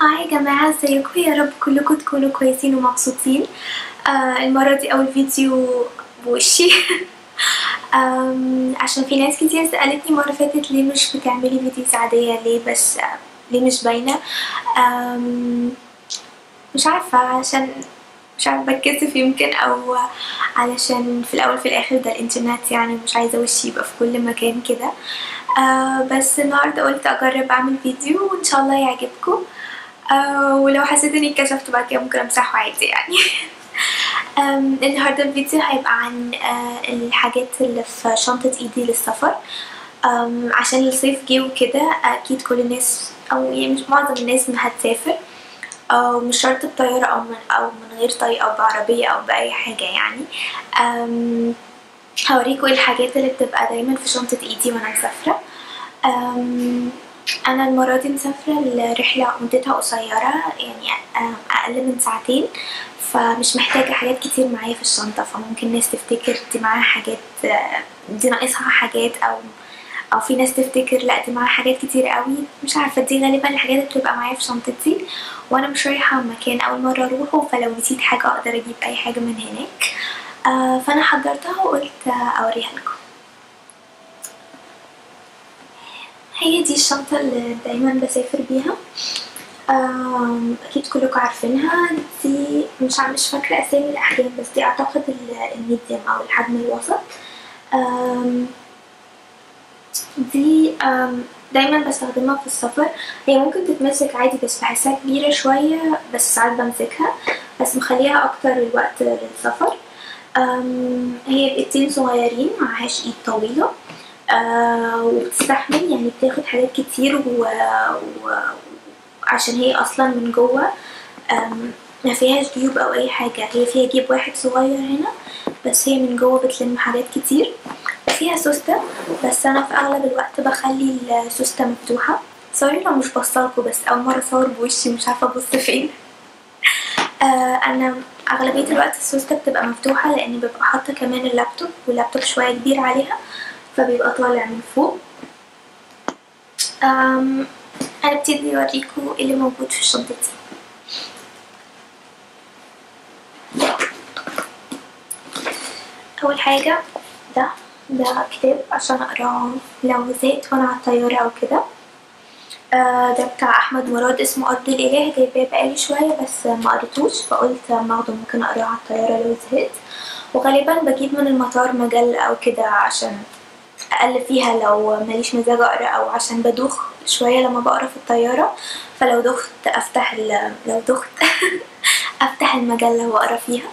هاي يا جماعة ازيكم يا رب كلكم تكونوا كويسين ومبسوطين آه المرة دي أول فيديو بوشي آم، عشان في ناس كتير سألتني مرة فاتت ليه مش بتعملي فيديوز عادية ليه بس آه، ليه مش باينة آم، مش عارفة عشان مش عارفة بتكسف يمكن أو علشان في الأول في الآخر ده الإنترنت يعني مش عايزة وشي يبقى في كل مكان كده آه بس النهاردة قلت أجرب أعمل فيديو وإن شاء الله يعجبكم آه ولو حسيت إني اتكشفت بعد كده ممكن أمسحه عادي يعني آم، النهاردة الفيديو هيبقى عن آه الحاجات اللي في شنطة إيدي للسفر آم، عشان الصيف جه وكده أكيد كل الناس أو يعني مش معظم الناس ما هتسافر أو مش شرط بطيارة أو من أو من غير طريق أو بعربية أو بأي حاجة يعني أم هوريكم ايه الحاجات اللي بتبقى دايما في شنطة ايدي وانا مسافرة أم، انا المرة دي مسافرة لرحلة مدتها قصيرة يعني أم، اقل من ساعتين فمش محتاجة حاجات كتير معايا في الشنطة فممكن ناس تفتكر دي معاها حاجات آه، دي ناقصها حاجات او او في ناس تفتكر لا دي معاها حاجات كتير قوي مش عارفة دي غالبا الحاجات اللي بتبقى معايا في شنطتي وانا مش رايحة مكان اول مرة اروحه فلو نسيت حاجة اقدر اجيب اي حاجة من هناك آه، فانا حضرتها وقلت آه، اوريها لكم هي دي الشنطة اللي دايما بسافر بيها آم، اكيد كلكم عارفينها دي مش عم- مش فاكرة اسامي الاحجام بس دي اعتقد ال- الميديم او الحجم الوسط آم، دي آم، دايما بستخدمها في السفر هي ممكن تتمسك عادي بس بحسها كبيرة شوية بس ساعات بمسكها بس مخليها اكتر الوقت للسفر أم، هي بإيدين صغيرين معهاش ايد طويلة آه، وبتستحمل يعني بتاخد حاجات كتير و... و... عشان هي اصلا من جوه أم، ما فيهاش جيوب او اي حاجة هي فيها جيب واحد صغير هنا بس هي من جوه بتلم حاجات كتير وفيها سوستة بس انا في اغلب الوقت بخلي السوستة مفتوحة سوري لو مش بصلكوا بس اول مرة اصور بوشي مش عارفة ابص فين آه، انا اغلبيه الوقت السوسته بتبقى مفتوحه لاني ببقى حاطه كمان اللابتوب واللابتوب شويه كبير عليها فبيبقى طالع من فوق أم، هنبتدي اوريكم ايه اللي موجود في شنطتي اول حاجه ده ده كتاب عشان اقراه لو زهقت وانا على الطياره او كده آه، ده بتاع احمد مراد اسمه ارض الاله جايباه بقالي شويه بس ما قريتوش فقلت اما اخده ممكن اقراه على الطياره لو زهقت وغالبا بجيب من المطار مجله او كده عشان اقلب فيها لو ماليش مزاج اقرا او عشان بدوخ شويه لما بقرا في الطياره فلو دخت افتح ال- لو دخت افتح المجله واقرا فيها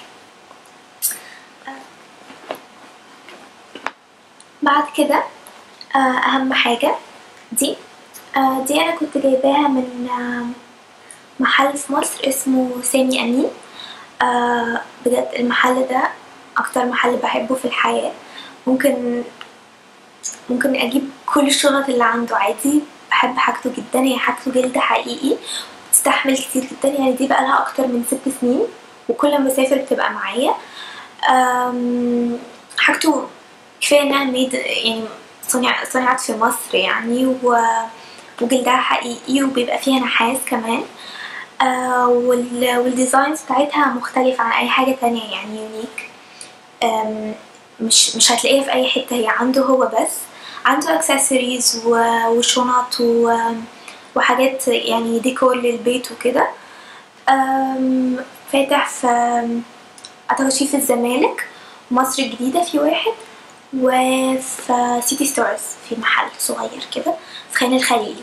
بعد كده آه، اهم حاجه دي آه، دي انا كنت جايباها من آه، محل في مصر اسمه سامي امين آه، بجد المحل ده اكتر محل بحبه في الحياه ممكن ممكن اجيب كل الشنط اللي عنده عادي بحب حاجته جدا هي حاجته جلد حقيقي بتستحمل كتير جدا يعني دي بقى لها اكتر من ست سنين وكل ما بسافر بتبقى معايا آم، حاجته كفايه انها ميد يعني صنع صنعت في مصر يعني و وجلدها حقيقي وبيبقى فيها نحاس كمان آه وال... والديزاينز بتاعتها مختلفة عن أي حاجة تانية يعني يونيك آم، مش مش هتلاقيها في أي حتة هي عنده هو بس عنده اكسسوارز وشنط و... وحاجات يعني ديكور للبيت وكده آم، فاتح في أعتقد في في الزمالك مصر الجديدة في واحد وفي سيتي ستارز في محل صغير كده في خان الخليلي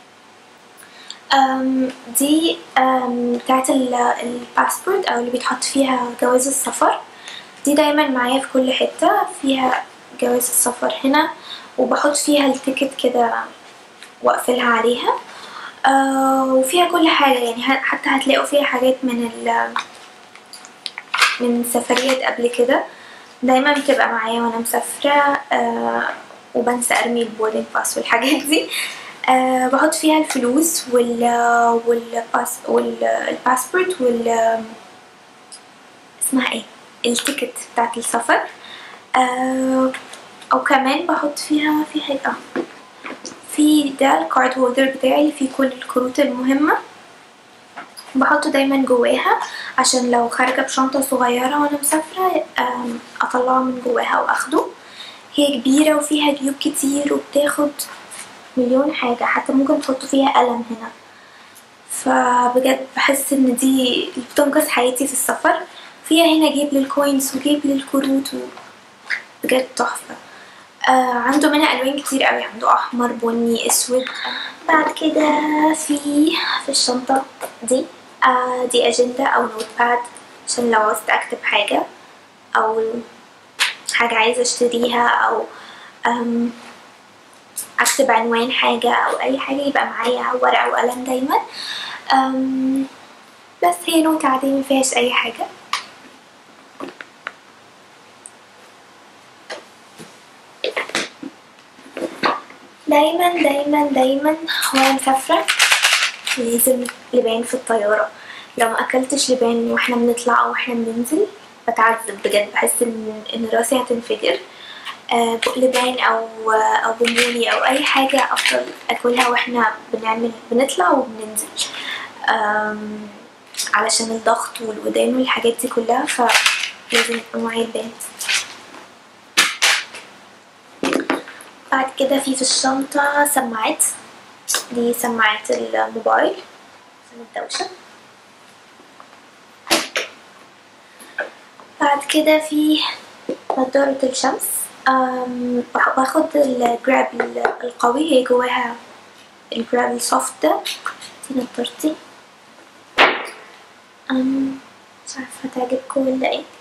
أم، دي أم، بتاعت ال- الباسبورت او اللي بيتحط فيها جواز السفر دي دايما معايا في كل حتة فيها جواز السفر هنا وبحط فيها التيكت كده واقفلها عليها آه وفيها كل حاجة يعني ه- حتى هتلاقوا فيها حاجات من ال من سفريات قبل كده دايما بتبقى معايا وانا مسافرة آه وبنسى ارمي البوردنج باس والحاجات دي آه بحط فيها الفلوس وال والباس والباسبورت وال اسمها ايه التيكت بتاعت السفر آه او كمان بحط فيها في حاجة آه، في ده الكارد هولدر بتاعي اللي فيه كل الكروت المهمة بحطه دايما جواها عشان لو خارجة بشنطة صغيرة وانا مسافرة أم، اطلعه من جواها واخده هي كبيرة وفيها جيوب كتير وبتاخد مليون حاجة حتى ممكن تحطوا فيها قلم هنا فبجد بحس ان دي اللي بتنقذ حياتي في السفر فيها هنا جيب للكوينز وجيب للكروت و... بجد تحفة آه عنده منها ألوان كتير قوي عنده أحمر بني أسود بعد كده في في الشنطة دي آه دي أجندة أو نوت باد عشان لو عاوزت أكتب حاجة أو حاجة عايزة أشتريها أو أم أكتب عنوان حاجة أو أي حاجة يبقى معايا ورقة وقلم دايما أم بس هي نوتة عادية مفيهاش أي حاجة دايما دايما دايما وانا مسافرة لازم لبان في الطيارة لو ما اكلتش لبان واحنا بنطلع او واحنا بننزل بتعذب بجد بحس ان ان راسي هتنفجر آه، بق لبان او او بونبوني او اي حاجة افضل اكلها واحنا بنعمل بنطلع وبننزل آم، علشان الضغط والودان والحاجات دي كلها فلازم يبقى معايا لبان بعد كده في في الشنطة سماعات دي سماعات الموبايل عشان الدوشة بعد كده في نضارة الشمس أم، بح- باخد الجراب ال- القوي هي جواها الجراب السوفت ده دي نضارتي أم، مش عارفة تعجبكم ولا ايه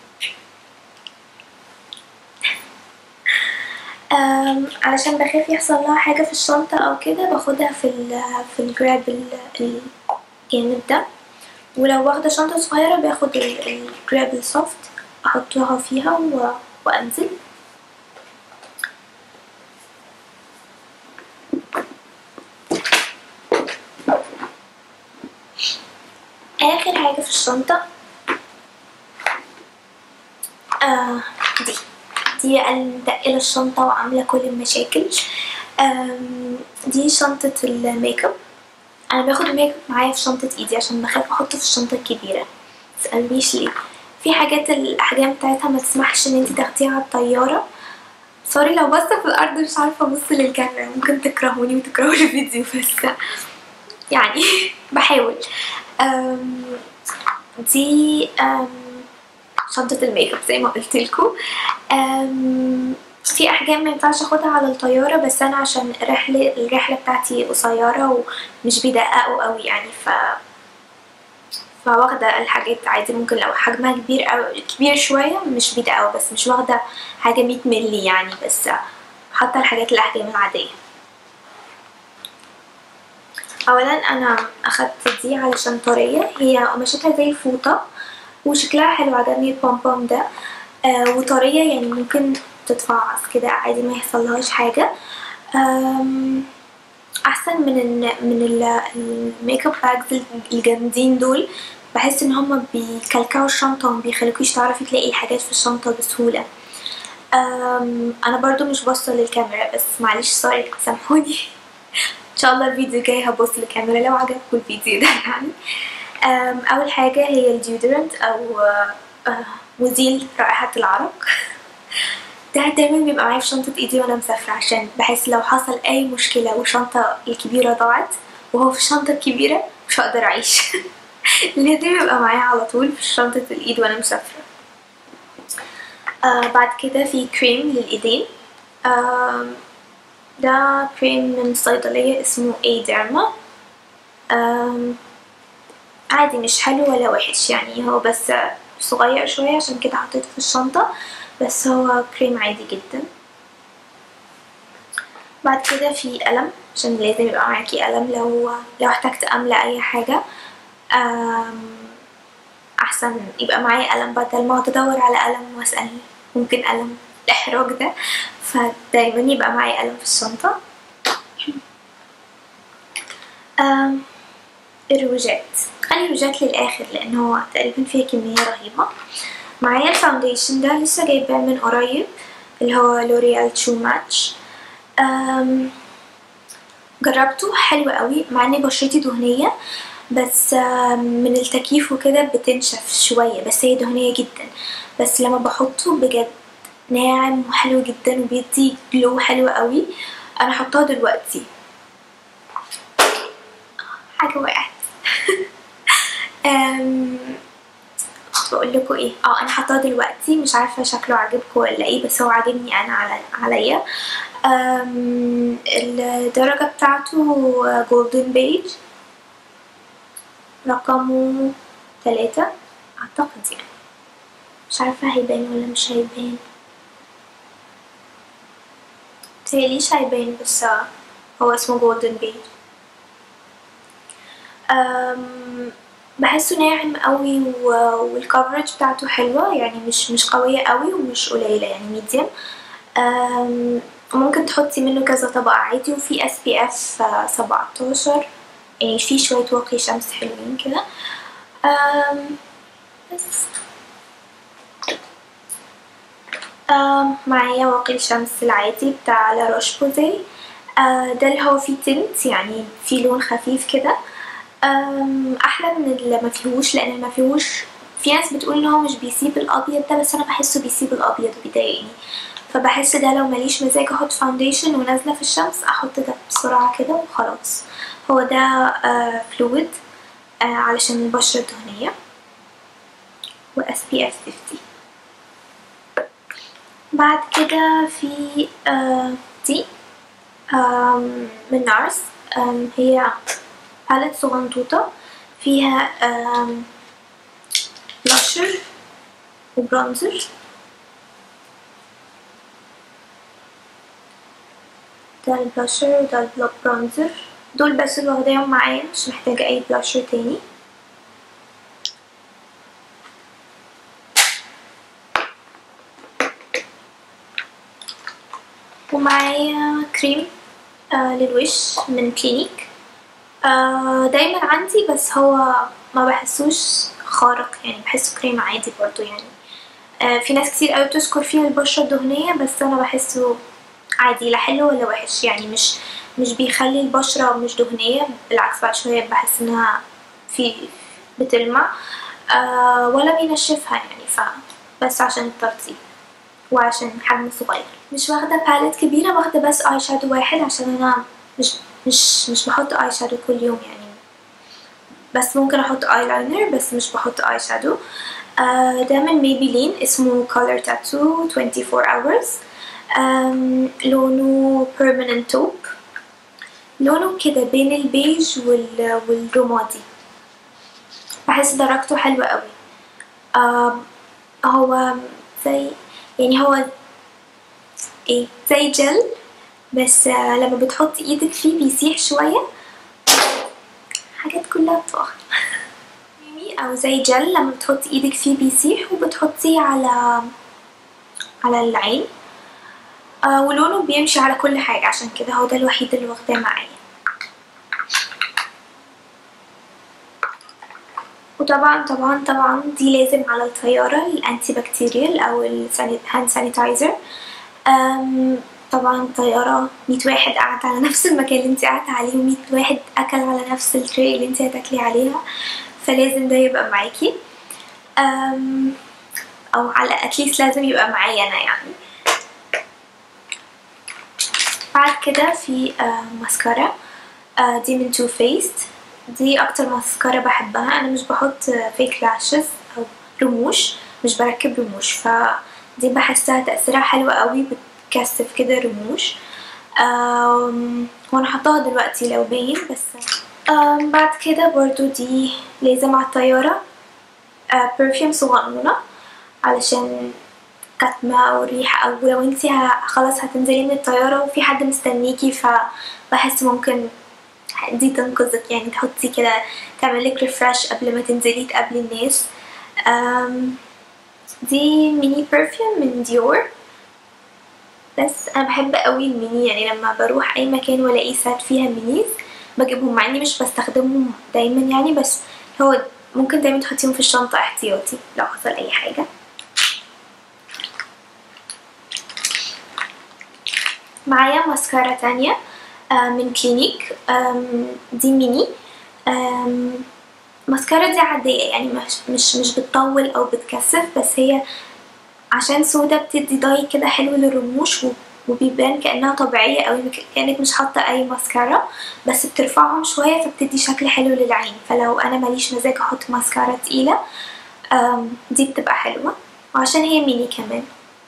أم، علشان بخاف يحصل لها حاجة في الشنطة أو كده باخدها في ال في الجراب ال- الجامد ده ولو واخدة شنطة صغيرة باخد ال- الجراب السوفت أحطها فيها و... وأنزل آخر حاجة في الشنطة آه دي دي مدقلة الشنطة وعاملة كل المشاكل آم، دي شنطة الميك اب أنا باخد الميك اب معايا في شنطة ايدي عشان بخاف أحطه في الشنطة الكبيرة متسألنيش ليه في حاجات الأحجام بتاعتها ما تسمحش إن انتي تاخديها على الطيارة سوري لو بصة في الأرض مش عارفة أبص للكاميرا ممكن تكرهوني وتكرهوا الفيديو بس يعني بحاول أم، دي أم، شنطة الميك اب زي ما قلت لكم في احجام ما ينفعش اخدها على الطيارة بس انا عشان الرحلة الرحلة بتاعتي قصيرة ومش بيدققوا قوي يعني ف فواخدة الحاجات عادي ممكن لو حجمها كبير أو كبير شوية مش بيدققوا بس مش واخدة حاجة مية ملي يعني بس حاطة الحاجات الأحجام العادية اولا انا اخدت دي علشان طرية هي قماشتها زي الفوطة وشكلها حلو عجبني البوم بوم ده آه وطرية يعني ممكن تتفعص كده عادي ما يحصلهاش حاجة آم، احسن من ال من ال- الميك اب باجز الجامدين دول بحس ان هما بيكلكعوا الشنطة وما بيخليكيش تعرفي تلاقي الحاجات في الشنطة بسهولة أم انا برضو مش باصة للكاميرا بس معلش سوري سامحوني ان شاء الله الفيديو الجاي هبص للكاميرا لو عجبكم الفيديو ده يعني أم، اول حاجه هي الديودرنت او آه، آه، مزيل رائحه العرق ده دايما بيبقى معايا في شنطه ايدي وانا مسافره عشان بحس لو حصل اي مشكله والشنطه الكبيره ضاعت وهو في الشنطه الكبيره مش هقدر اعيش لازم يبقى معايا على طول في شنطه الايد وانا مسافره آه بعد كده في كريم للايدين آم، ده كريم من صيدلية اسمه اي ديرما أم، عادي مش حلو ولا وحش يعني هو بس صغير شوية عشان كده حطيته في الشنطة بس هو كريم عادي جدا بعد كده في قلم عشان لازم يبقى معاكي قلم لو لو احتجت املى اي حاجة أم، احسن يبقى معايا قلم بدل ما اقعد ادور على قلم واسأل ممكن قلم الاحراج ده فدايما يبقى معايا قلم في الشنطة أم، الروجات خلي الروجات للآخر لأن هو تقريبا فيها كمية رهيبة معايا الفاونديشن ده لسه جايباه من قريب اللي هو لوريال ترو ماتش أم، جربته حلو قوي مع ان بشرتي دهنية بس من التكييف وكده بتنشف شوية بس هي دهنية جدا بس لما بحطه بجد ناعم وحلو جدا وبيدي جلو حلو قوي انا حطاه دلوقتي حاجة وقعت بقول لكم ايه اه انا حطاه دلوقتي مش عارفه شكله عاجبكم ولا ايه بس هو عاجبني انا على عليا الدرجه بتاعته جولدن بيج رقمه ثلاثة اعتقد يعني مش عارفه هيبان ولا مش هيبان متهيأليش هيبان بس هو اسمه جولدن بيج بحسه ناعم قوي والكفرج بتاعته حلوة يعني مش مش قوية قوي ومش قليلة يعني ميديم ممكن تحطي منه كذا طبقة عادي وفي اس بي اف سبعتاشر يعني في شوية واقي شمس حلوين كده بس معايا واقي الشمس العادي بتاع لا روش بوزي ده اللي هو فيه تنت يعني فيه لون خفيف كده احلى من اللي ما فيهوش لان ما فيهوش في ناس بتقول ان هو مش بيسيب الابيض ده بس انا بحسه بيسيب الابيض وبيضايقني فبحس ده لو ماليش مزاج احط فاونديشن ونازله في الشمس احط ده بسرعه كده وخلاص هو ده آه فلويد آه علشان البشره الدهنيه و اس بي اف 50 بعد كده في آه دي من نارس هي باليت صغنطوطة فيها بلاشر وبرونزر ده البلاشر وده البرونزر دول بس اللي واخداهم معايا مش محتاجة اي بلاشر تاني ومعايا كريم آه للوش من كلينيك آه دايما عندي بس هو ما بحسوش خارق يعني بحسه كريم عادي برضو يعني آه في ناس كتير قوي بتشكر فيه البشرة الدهنية بس انا بحسه عادي لا حلو ولا وحش يعني مش مش بيخلي البشرة مش دهنية بالعكس بعد شوية بحس انها في بتلمع آه ولا بينشفها يعني ف بس عشان الترطيب وعشان حجم صغير مش واخدة باليت كبيرة واخدة بس اي شادو واحد عشان انا مش مش مش بحط اي شادو كل يوم يعني بس ممكن احط اي لاينر بس مش بحط اي شادو آه ده من ميبيلين اسمه color tattoo 24 hours آم لونه permanent taupe لونه كده بين البيج وال والرمادي بحس درجته حلوة قوي آه هو زي يعني هو ايه زي جل بس لما بتحطي ايدك فيه بيسيح شوية حاجات كلها بتقع او زي جل لما بتحطي ايدك فيه بيسيح وبتحطيه على على العين آه ولونه بيمشي على كل حاجة عشان كده هو ده الوحيد اللي واخداه معايا وطبعا طبعا طبعا دي لازم على الطيارة الانتي بكتيريال او الهاند سانيتايزر طبعا طيارة مية واحد قعد على نفس المكان اللي انت قاعدة عليه ومية واحد أكل على نفس التري اللي انت هتاكلي عليها فلازم ده يبقى معاكي أو على أتليست لازم يبقى معايا أنا يعني بعد كده في ماسكارا دي من تو فيست دي أكتر ماسكارا بحبها أنا مش بحط فيك لاشز أو رموش مش بركب رموش فدي بحسها تأثيرها حلو قوي بتكثف كده رموش وانا حطاها دلوقتي لو باين بس بعد كده برضو دي لازم على الطيارة برفيوم صغنونة علشان كتمة والريحة أو لو انتي خلاص هتنزلي من الطيارة وفي حد مستنيكي فبحس ممكن دي تنقذك يعني تحطي كده تعملك ريفرش قبل ما تنزلي تقابلي الناس دي ميني برفيوم من ديور بس انا بحب قوي الميني يعني لما بروح اي مكان والاقي سات فيها مينيز بجيبهم مع اني مش بستخدمهم دايما يعني بس هو ممكن دايما تحطيهم في الشنطة احتياطي لو حصل اي حاجة معايا ماسكارا تانية من كلينيك دي ميني الماسكارا دي عادية يعني مش مش مش بتطول او بتكثف بس هي عشان سودا بتدي داي كده حلو للرموش وبيبان كأنها طبيعية اوي كأنك مش حاطة اي ماسكارا بس بترفعهم شوية فبتدي شكل حلو للعين فلو انا ماليش مزاج احط ماسكارا تقيلة دي بتبقى حلوة وعشان هي ميني كمان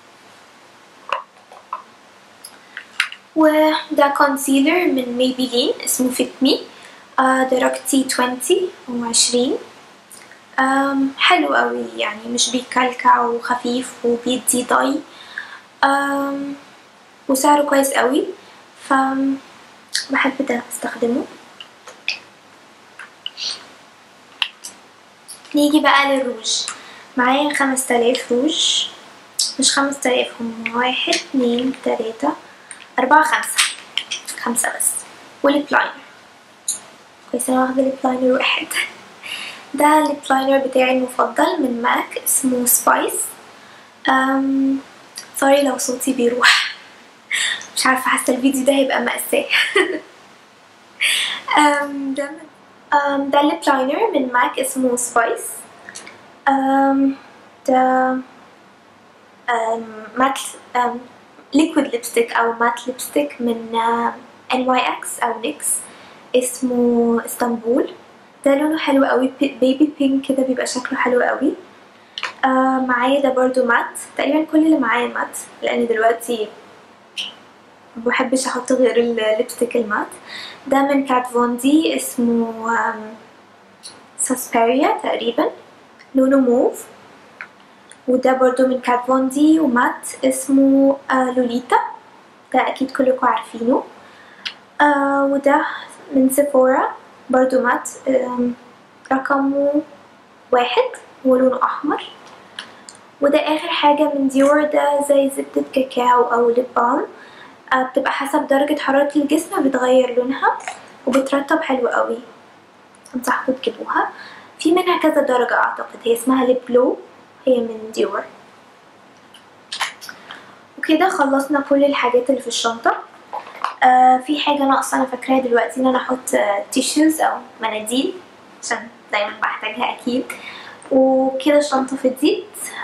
وده كونسيلر من ميبيلين اسمه فيت مي درجتي 20 او 20 حلو قوي يعني مش بيكلكع وخفيف وبيدي ضي وسعره كويس قوي ف بحب ده استخدمه نيجي بقى للروج معايا خمس تلاف روج مش خمس تلاف هم واحد اتنين تلاتة أربعة خمسة خمسة بس والليب لاينر كويس أنا واخدة ليب لاينر واحد ده الليب لاينر بتاعي المفضل من ماك اسمه سبايس أم سوري لو صوتي بيروح مش عارفة حاسة الفيديو ده هيبقى مأساة أم ده من أم ده الليب لاينر من ماك اسمه سبايس أم ده أم مات أم ليكويد ليبستيك او مات ليبستيك من ان واي اكس او نيكس اسمه اسطنبول ده لونه حلو قوي بيبي بينك كده بيبقى شكله حلو قوي آه معايا ده برضو مات تقريبا كل اللي معايا مات لان دلوقتي مبحبش احط غير الليبستيك المات ده من كات فون دي اسمه ساسبيريا تقريبا لونه موف وده برضو من كات فون دي ومات اسمه آه لوليتا ده اكيد كلكم عارفينه آه وده من سيفورا برضو مات رقمه واحد ولونه احمر وده اخر حاجة من ديور ده زي زبدة كاكاو او ليب بالم آه بتبقى حسب درجة حرارة الجسم بتغير لونها وبترطب حلو قوي انصحكم تجيبوها في منها كذا درجة اعتقد هي اسمها ليب لو هي من ديور وكده خلصنا كل الحاجات اللي في الشنطة آه في حاجة ناقصة أنا فاكراها دلوقتي إن أنا أحط آه تيشوز أو مناديل عشان دايما بحتاجها أكيد وكده الشنطة فضيت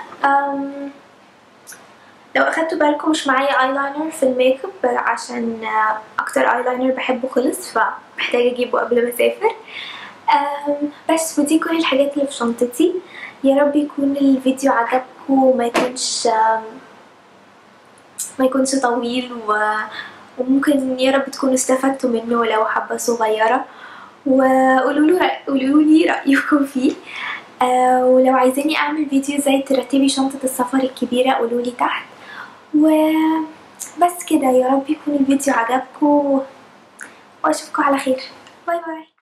لو أخدتوا بالكم مش معايا ايلاينر في الميك اب عشان آه أكتر ايلاينر بحبه خلص فمحتاجة أجيبه قبل ما أسافر بس ودي كل الحاجات اللي في شنطتي يا رب يكون الفيديو عجبكم وما يكونش ما يكونش طويل و... وممكن يا رب تكونوا استفدتوا منه ولو حبة صغيرة وقولوا رأ... قولوا لي رأيكم فيه آه ولو عايزيني اعمل فيديو زي ترتبي شنطة السفر الكبيرة قولوا لي تحت وبس كده يا رب يكون الفيديو عجبكم واشوفكم على خير باي باي